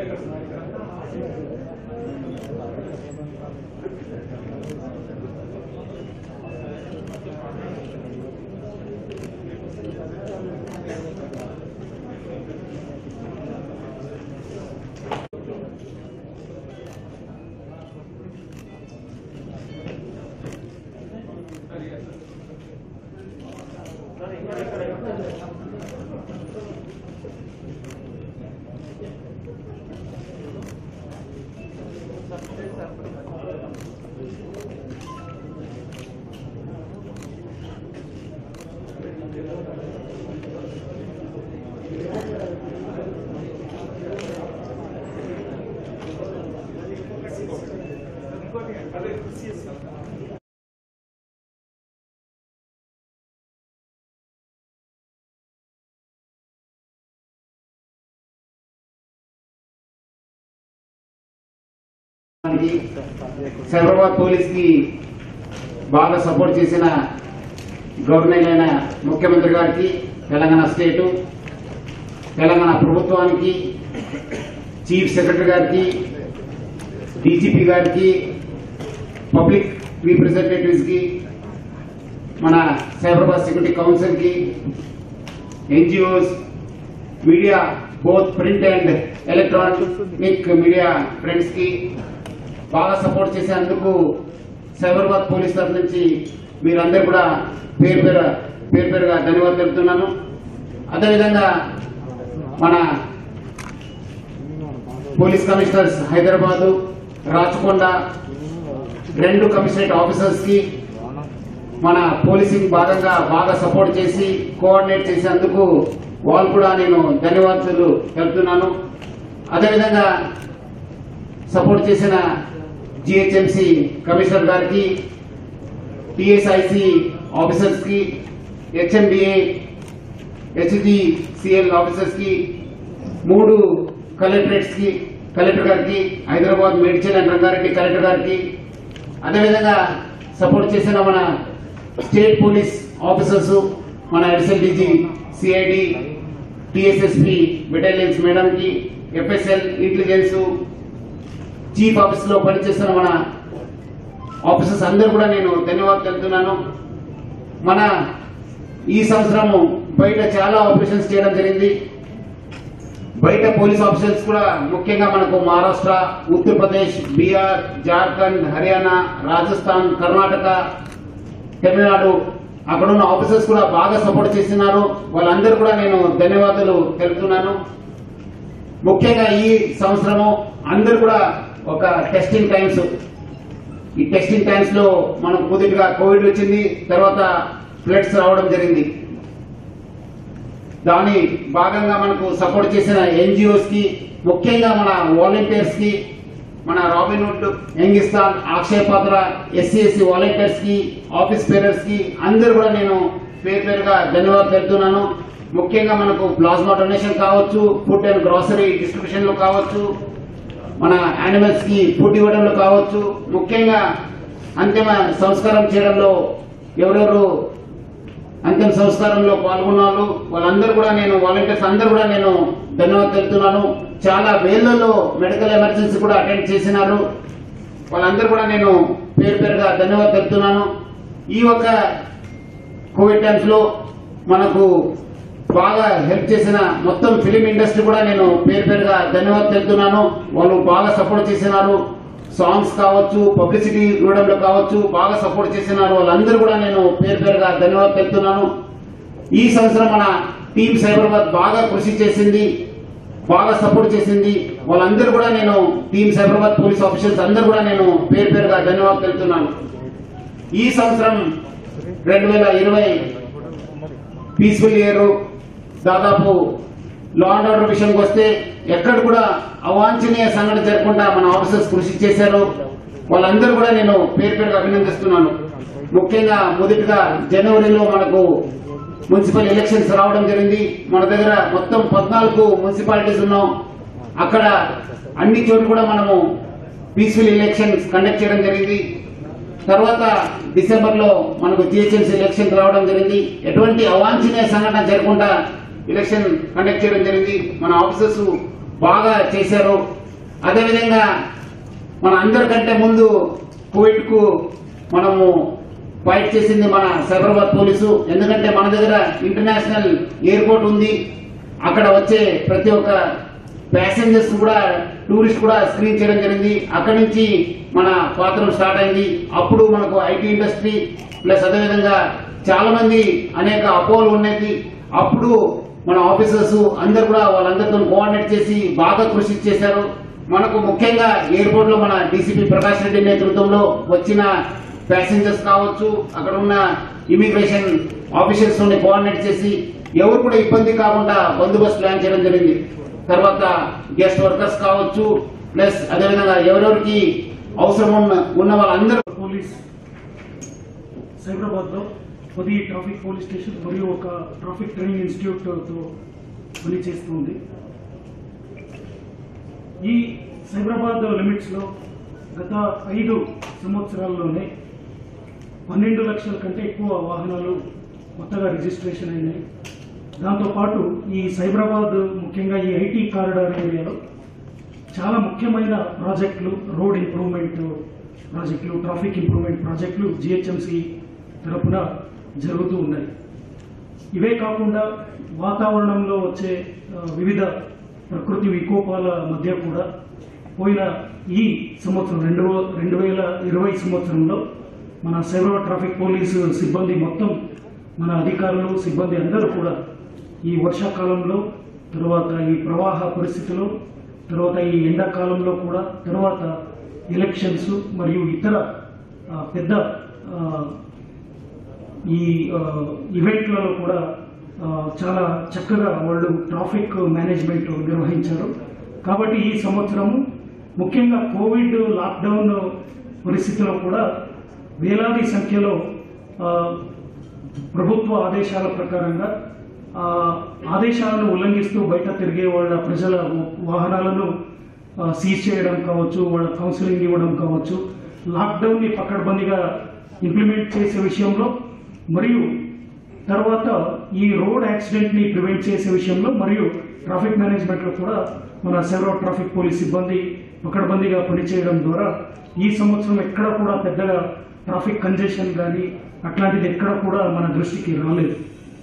Cyberabad police కి బాగా support చేసిన గవర్నర్ అయిన ముఖ్యమంత్రి గారికి తెలంగాణ స్టేటు తెలంగాణ ప్రభుత్వానికి చీఫ్ సెక్రటరీ గారికి డీజీపీ గారికి పబ్లిక్ రీప్రజెంటేటివ్స్ కి మన సైబరాబాద్ సెక్యూరిటీ కౌన్సిల్ కి NGOs media both print and electronic media friends కి బాగా సపోర్ట్ చేసేందుకు సైబరాబాద్ పోలీస్ తరఫు నుంచి మీరందరూ కూడా పేరు పేరు పేరు పేరుగా ధన్యవాదాలు తెలుపుతున్నాను అదేవిధంగా మన పోలీస్ కమిషనర్స్ హైదరాబాదు రాచకొండ రెండు కమిషనరేట్ ఆఫీసర్స్ కి మన పోలీసింగ్ భాగంగా బాగా సపోర్ట్ చేసి కోఆర్డినేట్ చేసేందుకు వాళ్ళు కూడా నేను ధన్యవాదాలు తెలుపుతున్నాను అదేవిధంగా సపోర్ట్ చేసిన జిహెచ్ఎంసి కమిషనర్ గారికి టిఎస్ఐసి ఆఫీసర్స్ కి హెచ్ఎండిఏ హెచ్జిసిఎల్ ఆఫీసర్స్ కి మూడు కలెక్టరేట్స్ కి కలెక్టర్ గారికి హైదరాబాద్ మేడ్చల్ అండ్ రంగారెడ్డి కలెక్టర్ గారికి అదేవిధంగా సపోర్ట్ చేసిన మన స్టేట్ పోలీస్ ఆఫీసర్స్ మన additional DG CID TSSP battalions madam కి ఎఫ్ఎస్ఎల్ ఇంటెలిజెన్స్ చీఫ్ ఆఫీస్ లో పనిచేస్తున్న మన ఆఫీసర్స్ అందరూ కూడా నేను ధన్యవాదాలు తెలుపుతున్నాను మన ఈ సంవత్సరము బయట చాలా ఆపరేషన్స్ చేయడం జరిగింది బయట పోలీస్ ఆఫీసర్స్ కూడా ముఖ్యంగా మనకు మహారాష్ట్ర ఉత్తరప్రదేశ్ బీహార్ జార్ఖండ్ హర్యానా రాజస్థాన్ కర్ణాటక తమిళనాడు అక్కడ ఉన్న ఆఫీసర్స్ కూడా బాగా సపోర్ట్ చేస్తున్నారు వాళ్ళందరూ కూడా నేను ధన్యవాదాలు తెలుపుతున్నాను ముఖ్యంగా ఈ సంవత్సరము అందరూ కూడా ఒక టెస్టింగ్ టైమ్స్ ఈ టెస్టింగ్ టైమ్స్ లో మనకు మొదటిగా కోవిడ్ వచ్చింది తర్వాత ఫ్లడ్స్ రావడం జరిగింది దాని భాగంగా మనకు సపోర్ట్ చేసిన ఎన్జిఓస్ కి ముఖ్యంగా మన వాలంటీర్స్ కి మన Robin Hood Youngistan Akshaya Patra SC SC volunteers కి ఆఫీస్ పేరర్స్ కి అందరూ కూడా నేను పేరు పేరుగా ధన్యవాదాలు తెలుపుతున్నాను ముఖ్యంగా మనకు ప్లాస్మా డొనేషన్ కావచ్చు ఫుడ్ అండ్ గ్రాసరీ డిస్ట్రిబ్యూషన్ లో కావచ్చు మన యానిమల్స్ కి ఫుడ్ ఇవ్వడంలో కావచ్చు ముఖ్యంగా అంతిమ సంస్కారం చేయడంలో ఎవరెవరు అంతిమ సంస్కారంలో పాల్గొన్న వాళ్ళు వాళ్ళందరూ కూడా నేను వాలంటీర్స్ అందరూ కూడా నేను ధన్యవాదాలు తెలుపుతున్నాను చాలా వేళ్లలో మెడికల్ ఎమర్జెన్సీ కూడా అటెండ్ చేసినారు వాళ్ళందరూ కూడా నేను పేరు పేరుగా ధన్యవాదాలు తెలుపుతున్నాను ఈ ఒక కోవిడ్ టైమ్స్ లో మనకు బాగా హెల్ప్ చేసిన మొత్తం ఫిలిం ఇండస్ట్రీ కూడా నేను పేరు పేరుగా ధన్యవాదాలు తెలుపుతున్నాను వాళ్ళు బాగా సపోర్ట్ చేసినారు సాంగ్స్ కావచ్చు పబ్లిసిటీ ఇవ్వడంలో కావచ్చు బాగా సపోర్ట్ చేసినారు వాళ్ళందరూ కూడా నేను పేరు పేరుగా ధన్యవాదాలు తెలుపుతున్నాను ఈ సంవత్సరం మన టీమ్ సైబరాబాద్ బాగా కృషి చేసింది బాగా సపోర్ట్ చేసింది వాళ్ళందరూ కూడా నేను టీమ్ సైబరాబాద్ పోలీస్ ఆఫీసర్స్ అందరూ కూడా నేను పేరు పేరుగా ధన్యవాదాలు తెలుపుతున్నాను ఈ సంవత్సరం రెండు వేల ఇరవై పీస్ఫుల్ ఇయర్ దాదాపు లా అండ్ ఆర్డర్ విషయానికి వస్తే ఎక్కడ కూడా అవాంఛనీయ సంఘటన జరగకుండా మన ఆఫీసర్స్ కృషి చేశారు వాళ్ళందరూ కూడా నేను పేరు పేరుగా అభినందిస్తున్నాను ముఖ్యంగా మొదటిగా జనవరిలో మనకు మున్సిపల్ ఎలక్షన్స్ రావడం జరిగింది మన దగ్గర మొత్తం పద్నాలుగు మున్సిపాలిటీస్ ఉన్నాం అక్కడ అన్ని చోట్ల కూడా మనము పీస్ఫుల్ ఎలక్షన్స్ కండక్ట్ చేయడం జరిగింది తర్వాత డిసెంబర్ లో మనకు జిహెచ్ఎంసీ ఎలక్షన్ రావడం జరిగింది ఎటువంటి అవాంఛనీయ సంఘటన జరగకుండా ఎలక్షన్ కండక్ట్ చేయడం జరిగింది మన ఆఫీసర్స్ బాగా చేశారు అదేవిధంగా మన అందరికంటే ముందు కోవిడ్ కు మనము ఫైట్ చేసింది మన సైబరాబాద్ పోలీసు ఎందుకంటే మన దగ్గర ఇంటర్నేషనల్ ఎయిర్పోర్ట్ ఉంది అక్కడ వచ్చే ప్రతి ఒక్క ప్యాసింజర్స్ కూడా టూరిస్ట్ కూడా స్క్రీన్ చేయడం జరిగింది అక్కడి నుంచి మన పాత్ర స్టార్ట్ అయింది అప్పుడు మనకు ఐటీ ఇండస్ట్రీ ప్లస్ అదేవిధంగా చాలా మంది అనేక అపోలు ఉన్నది అప్పుడు మన ఆఫీసర్స్ అందరు కూడా వాళ్ళందరితో కోఆర్డినేట్ చేసి బాగా కృషి చేశారు మనకు ముఖ్యంగా ఎయిర్పోర్ట్ లో మన డీసీపీ ప్రకాష్ రెడ్డి నేతృత్వంలో వచ్చిన ప్యాసింజర్స్ కావచ్చు అక్కడ ఉన్న ఇమిగ్రేషన్ ఆఫీసర్స్ ని కోఆర్డినేట్ చేసి ఎవరు కూడా ఇబ్బంది కాకుండా బందోబస్తు ప్లాన్ చేయడం జరిగింది తర్వాత గెస్ట్ వర్కర్స్ కావచ్చు ప్లస్ అదేవిధంగా ఎవరెవరికి అవసరం ఉన్న ఉన్న వాళ్ళందరూ పోలీస్ సైబరాబాద్ లో పది ట్రాఫిక్ పోలీస్ స్టేషన్ మరియు ఒక ట్రాఫిక్ ట్రైనింగ్ ఇన్స్టిట్యూట్ తో పనిచేస్తుంది ఈ సైబరాబాద్ లిమిట్స్ లో గత ఐదు సంవత్సరాల్లోనే పన్నెండు లక్షల కంటే ఎక్కువ వాహనాలు కొత్తగా రిజిస్ట్రేషన్ అయినాయి దాంతోపాటు ఈ సైబరాబాద్ ముఖ్యంగా ఈ ఐటీ కారిడార్ ఏరియాలో చాలా ముఖ్యమైన ప్రాజెక్టులు రోడ్ ఇంప్రూవ్మెంట్ ప్రాజెక్టులు ట్రాఫిక్ ఇంప్రూవ్మెంట్ ప్రాజెక్టులు జిహెచ్ఎంసి తరపున జరుగుతూ ఉన్నాయి ఇవే కాకుండా వాతావరణంలో వచ్చే ఆ, వివిధ ప్రకృతి వికోపాల మధ్య కూడా పోయిన ఈ సంవత్సరం రెండు రెండు వేల ఇరవై సంవత్సరంలో మన సైబర్ ట్రాఫిక్ పోలీసు సిబ్బంది మొత్తం మన అధికారులు సిబ్బంది అందరూ కూడా ఈ వర్షాకాలంలో తర్వాత ఈ ప్రవాహ పరిస్థితులు తర్వాత ఈ ఎండాకాలంలో కూడా తర్వాత ఎలక్షన్స్ మరియు ఇతర ఆ, పెద్ద ఆ, ఈ ఆ, ఈవెంట్లలో కూడా ఆ, చాలా చక్కగా వాళ్ళు ట్రాఫిక్ మేనేజ్మెంట్ నిర్వహించారు కాబట్టి ఈ సంవత్సరము ముఖ్యంగా కోవిడ్ లాక్డౌన్ పరిస్థితిలో కూడా వేలాది సంఖ్యలో ఆ, ప్రభుత్వ ఆదేశాల ప్రకారంగా ఆ, ఆదేశాలను ఉల్లంఘిస్తూ బయట తిరిగే వాళ్ళ ప్రజల వాహనాలను ఆ, సీజ్ చేయడం కావచ్చు వాళ్ళ కౌన్సిలింగ్ ఇవ్వడం కావచ్చు లాక్డౌన్ ని పకడ్బందీగా ఇంప్లిమెంట్ చేసే విషయంలో మరియు తర్వాత ఈ రోడ్ యాక్సిడెంట్ ని ప్రివెంట్ చేసే విషయంలో మరియు ట్రాఫిక్ మేనేజ్మెంట్ లో కూడా మన సెవరో ట్రాఫిక్ పోలీస్ సిబ్బంది పకడ్బందీగా పనిచేయడం ద్వారా ఈ సంవత్సరం ఎక్కడ కూడా పెద్దగా ట్రాఫిక్ కంజెషన్ కానీ అట్లాంటిది ఎక్కడ కూడా మన దృష్టికి రాలేదు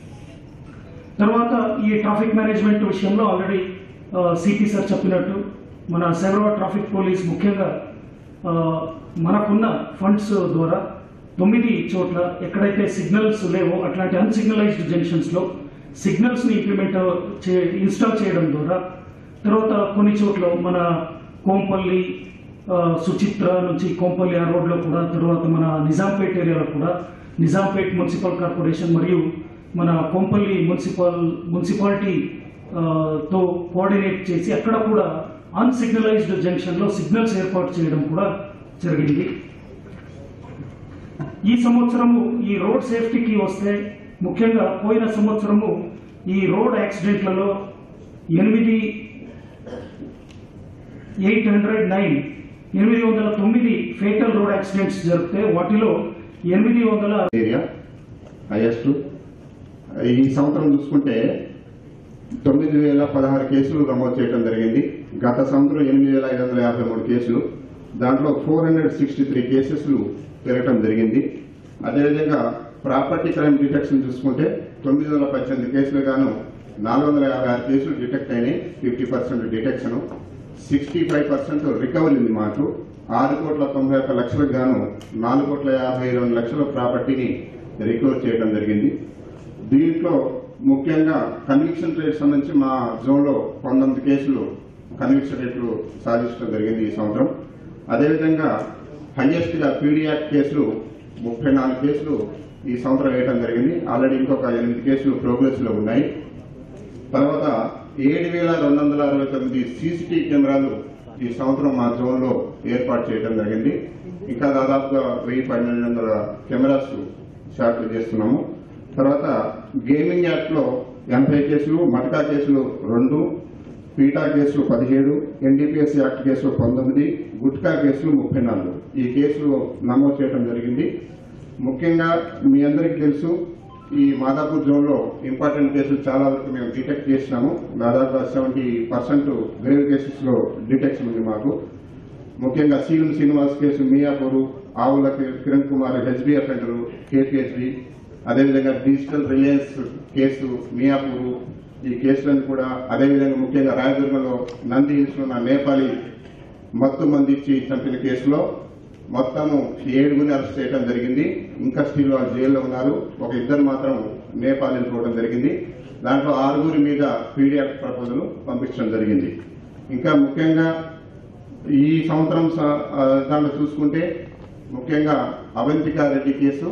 తర్వాత ఈ ట్రాఫిక్ మేనేజ్మెంట్ విషయంలో ఆల్రెడీ సిపి సార్ చెప్పినట్టు మన సెవరో ట్రాఫిక్ పోలీస్ ముఖ్యంగా ఆ, మనకున్న ఫండ్స్ ద్వారా తొమ్మిది చోట్ల ఎక్కడైతే సిగ్నల్స్ లేవో అట్లాంటి అన్సిగ్నలైజ్డ్ జంక్షన్స్ లో సిగ్నల్స్ ని ఇంప్లిమెంట్ చే ఇన్స్టాల్ చేయడం ద్వారా తర్వాత కొన్ని చోట్ల మన కోంపల్లి ఆ, సుచిత్ర నుంచి కోంపల్లి ఆ రోడ్లో కూడా తర్వాత మన నిజాంపేట్ ఏరియాలో కూడా నిజాంపేట్ మున్సిపల్ కార్పొరేషన్ మరియు మన కోంపల్లి మున్సిపల్ మున్సిపాలిటీ ఆ, తో కోఆర్డినేట్ చేసి అక్కడ కూడా అన్సిగ్నలైజ్డ్ జంక్షన్ లో సిగ్నల్స్ ఏర్పాటు చేయడం కూడా జరిగింది ఈ సంవత్సరము ఈ రోడ్ సేఫ్టీకి వస్తే ముఖ్యంగా పోయిన సంవత్సరము ఈ రోడ్ యాక్సిడెంట్లలో ఎనిమిది ఎయిట్ హండ్రెడ్ నైన్ ఎనిమిది వందల తొమ్మిది ఫేటల్ రోడ్ యాక్సిడెంట్స్ జరిగితే వాటిలో ఎనిమిది వందల ఏరియా హైయెస్ట్ ఈ సంవత్సరం చూసుకుంటే తొమ్మిది వేల పదహారు కేసులు నమోదు చేయడం జరిగింది గత సంవత్సరం ఎనిమిది వేల ఐదు వందల యాభై మూడు కేసులు దాంట్లో ఫోర్ హండ్రెడ్ సిక్స్టీ త్రీ కేసెస్లు పెరగటం జరిగింది అదేవిధంగా ప్రాపర్టీ క్రైమ్ డిటెక్షన్ చూసుకుంటే తొమ్మిది వందల పద్దెనిమిది కేసులు గాను నాలుగు వందల యాభై ఆరు కేసులు డిటెక్ట్ అయినాయి fifty percent detection sixty five percent recovery ఉంది మాకు ఆరు కోట్ల తొంభై ఒక్క లక్షలకు గాను నాలుగు కోట్ల యాభై రెండు లక్షల ప్రాపర్టీని రికవర్ చేయడం జరిగింది దీంట్లో ముఖ్యంగా కన్విక్షన్ రేట్ సంబంధించి మా జోన్లో పంతొమ్మిది కేసులు కన్విక్షన్ రేట్లు సాధించడం జరిగింది ఈ సంవత్సరం అదేవిధంగా హైయెస్ట్ గా పీడీ యాక్ట్ కేసులు ముప్పై నాలుగు కేసులు ఈ సంవత్సరం వేయడం జరిగింది ఆల్రెడీ ఇంకొక ఎనిమిది కేసులు ప్రోగ్రెస్ లో ఉన్నాయి తర్వాత ఏడు వేల రెండు వందల అరవై తొమ్మిది సీసీటీవీ కెమెరాలు ఈ సంవత్సరం మా జోన్ లో ఏర్పాటు చేయడం జరిగింది ఇంకా దాదాపుగా వెయ్యి పన్నెండు వందల కెమెరాస్ షార్ట్లు చేస్తున్నాము తర్వాత గేమింగ్ యాక్ట్ లో ఎనభై కేసులు మటకా కేసులు రెండు పీటా కేసులు పదిహేడు ఎన్డీపీఎస్ యాక్ట్ కేసులు పంతొమ్మిది గుట్కా కేసులు ముప్పై నాలుగు ఈ కేసులు నమోదు చేయడం జరిగింది ముఖ్యంగా మీ అందరికీ తెలుసు ఈ మాదాపూర్ జోన్ లో ఇంపార్టెంట్ కేసులు చాలా వరకు మేము డిటెక్ట్ చేసినాము దాదాపు సెవెంటీ పర్సెంట్ గ్రేవ్ కేసెస్ లో డిటెక్షన్ ఉంది మాకు ముఖ్యంగా సీలం శ్రీనివాస్ కేసు మియాపూర్ ఆవుల కి- కిరణ్ కుమార్ హెచ్బిఎఫ్ అంటారు కేపీహెచ్బి అదేవిధంగా డిజిటల్ రిలయన్స్ కేసు మియాపూర్ ఈ కేసులను కూడా అదేవిధంగా ముఖ్యంగా రాయదుర్గంలో నంది హిల్స్ లో ఉన్న నేపాలి మత్తు మంది ఇచ్చి చంపిన కేసులో మొత్తము ఏడుగురిని అరెస్ట్ చేయడం జరిగింది ఇంకా స్టిల్ వాళ్ళు జైల్లో ఉన్నారు ఒక ఇద్దరు మాత్రం నేపాల్ వెళ్ళిపోవడం జరిగింది దాంట్లో ఆరుగురి మీద పీడిఎఫ్ ప్రపోజల్ పంపించడం జరిగింది ఇంకా ముఖ్యంగా ఈ సంవత్సరం స- ఆ, దాంట్లో చూసుకుంటే ముఖ్యంగా అవంతికా రెడ్డి కేసు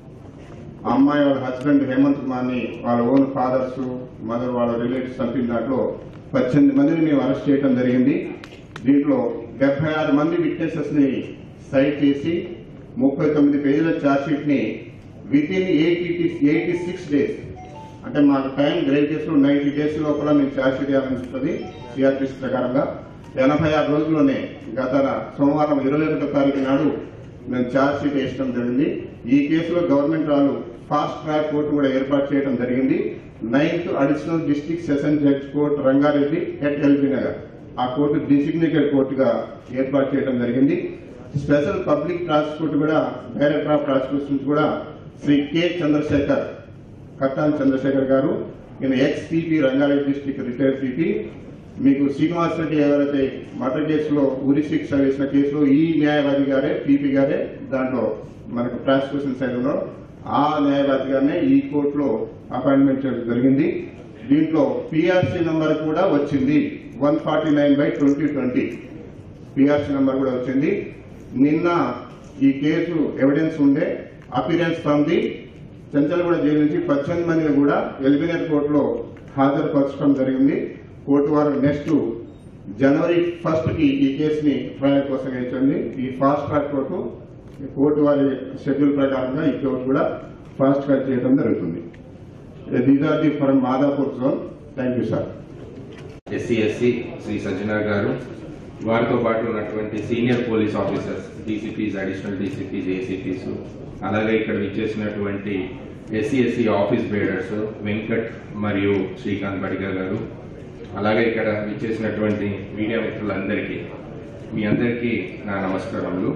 ఆ అమ్మాయి వాళ్ళ హస్బెండ్ హేమంత్ కుమార్ని వాళ్ళ ఓన్ ఫాదర్స్ మదర్ వాళ్ళ రిలేటివ్స్ చంపిన దాంట్లో పద్దెనిమిది మందిని మేము అరెస్ట్ చేయడం జరిగింది దీంట్లో డెబ్బై ఆరు మంది విట్నెసెస్ ని సైట్ చేసి ముప్పై తొమ్మిది పేజీల ఛార్జ్ షీట్ ని within eighty eighty six days అంటే మాకు టైం గ్రేవ్ కేసులో నైన్టీ డేస్ లోపల మేము ఛార్జ్ షీట్ చేయాలనిపిస్తుంది సిఆర్పిసి ప్రకారంగా ఎనభై ఆరు రోజుల్లోనే గత సోమవారం ఇరవై ఒకటో తారీఖు నాడు మేము ఛార్జ్ షీట్ వేయడం జరిగింది ఈ కేసులో గవర్నమెంట్ వాళ్ళు ఫాస్ట్ ట్రాక్ కోర్టు కూడా ఏర్పాటు చేయడం జరిగింది ninth additional district session judge court Rangareddy at LB Nagar ఆ కోర్టు డిసిగ్నేటెడ్ కోర్టుగా ఏర్పాటు చేయడం జరిగింది స్పెషల్ పబ్లిక్ ప్రాసిక్యూటర్ కూడా డైరెక్టర్ ఆఫ్ ప్రాసిక్యూషన్స్ కూడా శ్రీ కె చంద్రశేఖర్ కట్టాన్ చంద్రశేఖర్ గారు ఈయన ex PP Rangareddy district retired PP మీకు శ్రీనివాస్ రెడ్డి ఎవరైతే మర్డర్ కేసులో ఉరి శిక్ష వేసిన కేసులో ఈ న్యాయవాది గారే పీపీ గారే దాంట్లో మనకు ప్రాసిక్యూషన్ సైడ్ ఉన్నాడు ఆ న్యాయవాది గారినే ఈ కోర్టులో అపాయింట్మెంట్ చేయడం జరిగింది దీంట్లో పిఆర్సీ నంబర్ కూడా వచ్చింది one forty nine by twenty twenty PRC number కూడా వచ్చింది నిన్న ఈ కేసు ఎవిడెన్స్ ఉండే appearance from the Chenchalguda jail నుంచి పద్దెనిమిది మందిని కూడా ఎలిమినేట్ కోర్టులో హాజరుపరచడం జరిగింది కోర్టు వారు నెక్స్ట్ జనవరి ఫస్ట్ కి ఈ కేసుని ట్రయల్ కోసం వేయించండి ఈ ఫాస్ట్ ట్రాక్ కోర్టు ఈ కోర్టు వారి షెడ్యూల్ ప్రకారంగా ఈ కోర్టు కూడా ఫాస్ట్ ట్రాక్ చేయడం జరుగుతుంది these are the from Madhapur zone thank you sir SC SC Shri Sajjanar గారు వారితో పాటు ఉన్నటువంటి senior police officers DCPs additional DCPs ACPs అలాగే ఇక్కడ విచ్చేసినటువంటి SC SC office bearers Venkat మరియు శ్రీకాంత్ బడిగా గారు అలాగే ఇక్కడ విచ్చేసినటువంటి మీడియా మిత్రులందరికీ మీ అందరికీ నా నమస్కారములు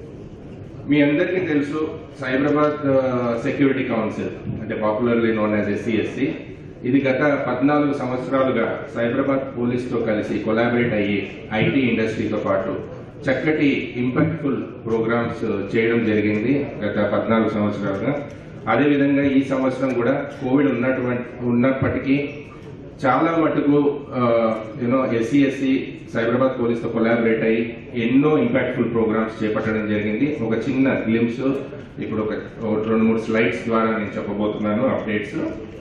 మీ అందరికీ తెలుసు సైబరాబాద్ సెక్యూరిటీ కౌన్సిల్ అంటే పాపులర్లీ నోన్ యాజ్ ఎస్సీఎస్సి ఇది గత పద్నాలుగు సంవత్సరాలుగా సైబరాబాద్ పోలీస్ తో కలిసి కొలాబరేట్ అయ్యి ఐటీ ఇండస్ట్రీతో పాటు చక్కటి ఇంపాక్ట్ఫుల్ ప్రోగ్రామ్స్ చేయడం జరిగింది గత పద్నాలుగు సంవత్సరాలుగా అదేవిధంగా ఈ సంవత్సరం కూడా కోవిడ్ ఉన్నటువంటి ఉన్నప్పటికీ చాలా మటుకు you know SC SC Cyberabad police తో కొలాబరేట్ అయ్యి ఎన్నో ఇంపాక్ట్ఫుల్ ప్రోగ్రామ్స్ చేపట్టడం జరిగింది ఒక చిన్న గ్లిమ్స్ ఇప్పుడు ఒక ఒక రెండు మూడు స్లైడ్స్ ద్వారా నేను చెప్పబోతున్నాను అప్డేట్స్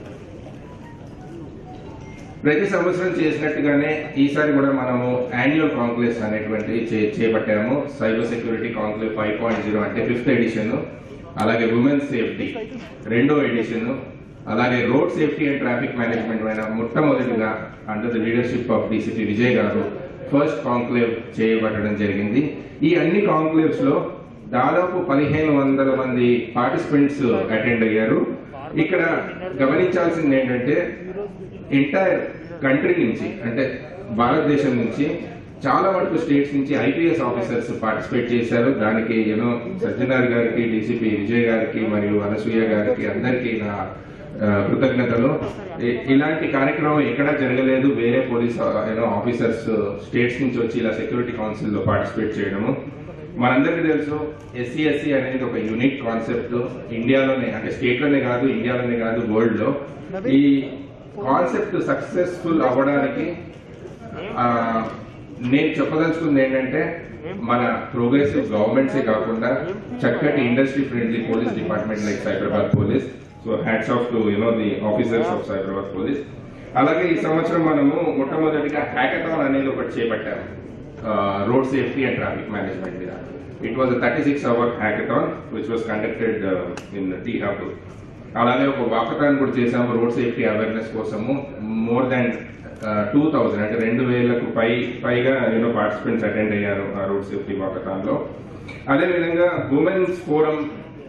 ప్రతి సంవత్సరం చేసినట్టుగానే ఈసారి కూడా మనము యాన్యువల్ కాంక్లేవ్స్ అనేటువంటివి చే- చేపట్టాము cyber security conclave five point zero అంటే ఫిఫ్త్ ఎడిషన్ అలాగే ఉమెన్స్ సేఫ్టీ రెండో ఎడిషన్ అలాగే road safety and traffic management పైన మొట్టమొదటిగా under the leadership of DCP Vijay గారు ఫస్ట్ కాంక్లేవ్ చేయబట్టడం జరిగింది ఈ అన్ని కాంక్లేవ్స్ లో దాదాపు పదిహేను వందల మంది పార్టిసిపెంట్స్ అటెండ్ అయ్యారు ఇక్కడ గమనించాల్సింది ఏంటంటే ఎంటైర్ కంట్రీ నుంచి అంటే భారతదేశం నుంచి చాలా వరకు స్టేట్స్ నుంచి ఐపీఎస్ ఆఫీసర్స్ పార్టిసిపేట్ చేశారు దానికి యూనో సజ్జనార్ గారికి డీసీపీ విజయ్ గారికి మరియు అనసూయ గారికి అందరికీ నా ఆ, కృతజ్ఞతలు ఇ- ఇలాంటి కార్యక్రమం ఎక్కడా జరగలేదు వేరే పోలీస్ యూనో ఆఫీసర్స్ స్టేట్స్ నుంచి వచ్చి ఇలా సెక్యూరిటీ కౌన్సిల్ లో పార్టిసిపేట్ చేయడము మనందరికీ తెలుసు ఎస్సీ ఎస్సీ అనేది ఒక యూనిక్ కాన్సెప్ట్ ఇండియాలోనే అంటే స్టేట్ లోనే కాదు ఇండియాలోనే కాదు వరల్డ్ లో ఈ కాన్సెప్ట్ సక్సెస్ఫుల్ అవ్వడానికి ఆ, నేను చెప్పదలుచుకుంది ఏంటంటే మన ప్రోగ్రెసివ్ గవర్నమెంట్సే కాకుండా చక్కటి industry friendly police department like Cyberabad police so hats off to you know the officers of Cyberabad police అలాగే ఈ సంవత్సరం మనము మొట్టమొదటిగా హ్యాకథాన్ అనేది ఒకటి చేపట్టాము road safety and traffic management మీద it was thirty six hour hackathon which was conducted in T Hub అలాగే ఒక వాకథాన్ కూడా చేసాము రోడ్ సేఫ్టీ అవేర్నెస్ కోసము మోర్ దాన్ టూ థౌజండ్ అంటే రెండు వేలకు పై పైగా యూనో పార్టిసిపెంట్స్ అటెండ్ అయ్యారు ఆ రోడ్ సేఫ్టీ వాకథాన్ లో అదేవిధంగా ఉమెన్స్ ఫోరం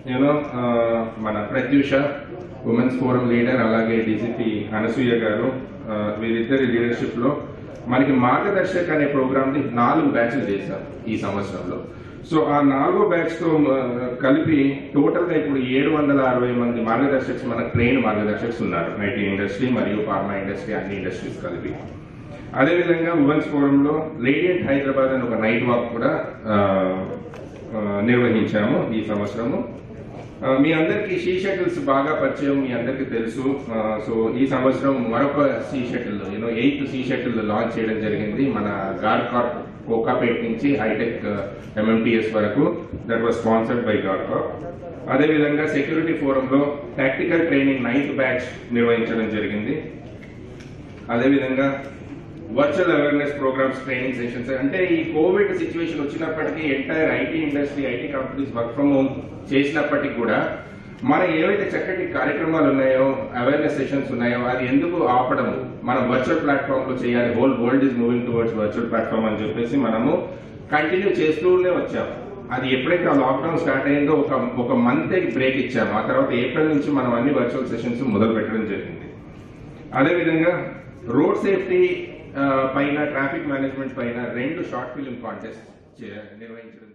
యూనో మన ప్రత్యూష ఉమెన్స్ ఫోరం లీడర్ అలాగే డీసీపీ అనసూయ గారు ఆ, వీరిద్దరి లీడర్షిప్ లో మనకి మార్గదర్శక్ అనే ప్రోగ్రామ్ ని నాలుగు బ్యాచ్లు చేశాం ఈ సంవత్సరంలో సో ఆ నాలుగో బ్యాచ్ తో ఆ, కలిపి టోటల్ గా ఇప్పుడు ఏడు వందల అరవై మంది మార్గదర్శక్స్ మన ట్రైన్ మార్గదర్శక్స్ ఉన్నారు ఐటీ ఇండస్ట్రీ మరియు ఫార్మా ఇండస్ట్రీ అన్ని ఇండస్ట్రీస్ కలిపి అదేవిధంగా ఉమెన్స్ ఫోరంలో రేడియంట్ హైదరాబాద్ అని ఒక నైట్ వాక్ కూడా ఆ, ఆ, నిర్వహించాము ఈ సంవత్సరము ఆ, మీ అందరికీ షీ షటిల్స్ బాగా పరిచయం మీ అందరికీ తెలుసు ఆ, సో ఈ సంవత్సరం మరొక she shuttle you know eighth she shuttle launch చేయడం జరిగింది మన గార్కాప్ కోకాపేట్ నుంచి హైటెక్ ఎంఎంటీఎస్ వరకు that was sponsored by Garcap అదేవిధంగా సెక్యూరిటీ ఫోరంలో టాక్టికల్ ట్రైనింగ్ నైన్త్ బ్యాచ్ నిర్వహించడం జరిగింది అదేవిధంగా virtual awareness programmes training sessions అంటే ఈ కోవిడ్ సిచ్యువేషన్ వచ్చినప్పటికీ entire IT industry IT companies work from home చేసినప్పటికీ కూడా మన ఏవైతే చక్కటి కార్యక్రమాలు ఉన్నాయో అవేర్నెస్ సెషన్స్ ఉన్నాయో అది ఎందుకు ఆపడం మనం వర్చువల్ ప్లాట్ఫామ్ లో చేయాలి whole world is moving towards virtual platform అని చెప్పేసి మనము కంటిన్యూ చేస్తూనే వచ్చాము అది ఎప్పుడైతే ఆ లాక్డౌన్ స్టార్ట్ అయిందో ఒక ఒక మంత్ బ్రేక్ ఇచ్చాము ఆ తర్వాత ఏప్రిల్ నుంచి మనం అన్ని వర్చువల్ సెషన్స్ మొదలు పెట్టడం జరిగింది అదేవిధంగా రోడ్ సేఫ్టీ పైన ట్రాఫిక్ మేనేజ్మెంట్ పైన రెండు షార్ట్ ఫిల్మ్ కాంటెస్ట్ నిర్వహించడం